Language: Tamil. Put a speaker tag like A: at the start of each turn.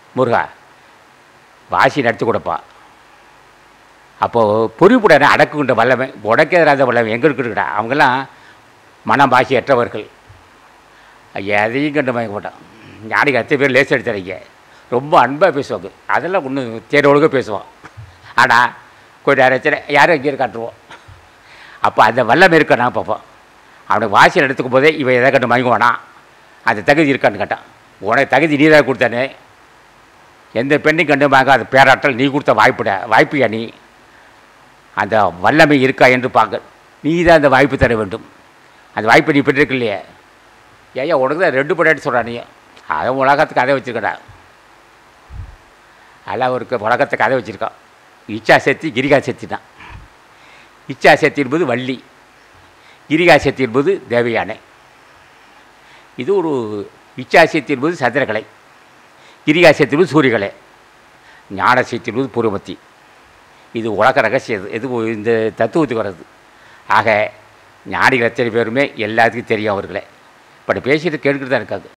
A: முருகா வாசி நடத்தி கொடுப்பா அப்போது பொறிப்புடனே அடக்குகின்ற வல்லமை உடக்கேறாத வல்லமை எங்கே இருக்குடா அவங்கெல்லாம் மனம் பாசி அற்றவர்கள் எதையும் கண்டு மயக்க மாட்டான் ஞானிக்கு அத்தனை பேர் லேஸ் எடுத்துறீங்க ரொம்ப அன்பாக பேசுவாங்க அதெல்லாம் ஒன்றும் தேரோடுக பேசுவான் ஆனால் கொஞ்சம் யாராச்சும் யாரும் எங்கேயும் காட்டுருவோம் அப்போ அந்த வல்லமை இருக்கானா பார்ப்போம் அவனுக்கு வாசியில் எடுத்துக்கும் போதே இவன் எதை கண்டு மயங்குவானா அந்த தகுதி இருக்கான்னு கேட்டான் உனக்கு தகுதி நீ தான் கொடுத்தானே எந்த பெண்ணையும் கண்டு மயங்காத பேராற்றல் நீ கொடுத்த வாய்ப்புட வாய்ப்பியா நீ அந்த வல்லமை இருக்கா என்று பார்க்க நீ தான் அந்த வாய்ப்பு தர வேண்டும் அந்த வாய்ப்பை நீ பெற்றிருக்க இல்லையே ஏய்யா உனக்கு தான் ரெண்டு படம் சொல்கிறா நீ அதை உலகத்துக்கு கதை வச்சுருக்கடா எல்லாம் ஒரு உலகத்தை கதை வச்சுருக்கான் இச்சா சக்தி கிரிகா சக்தி தான் இச்சா சக்தி என்பது வள்ளி கிரிகா சக்தி என்பது தேவயானை இது ஒரு இச்சா சக்தி என்பது சந்திரகலை கிரிகா சக்தி என்பது சூரியகலை ஞான சக்தி என்பது பூர்வமத்தி இது உலக ரகசியம் இது இந்த தத்துவத்துக்கு வர்றது ஆக ஞானிகள் எத்தனை பேருமே எல்லாத்துக்கும் தெரியும் அவர்களே பட் பேசிட்டு கேட்டுக்கிட்டு தான் இருக்காங்க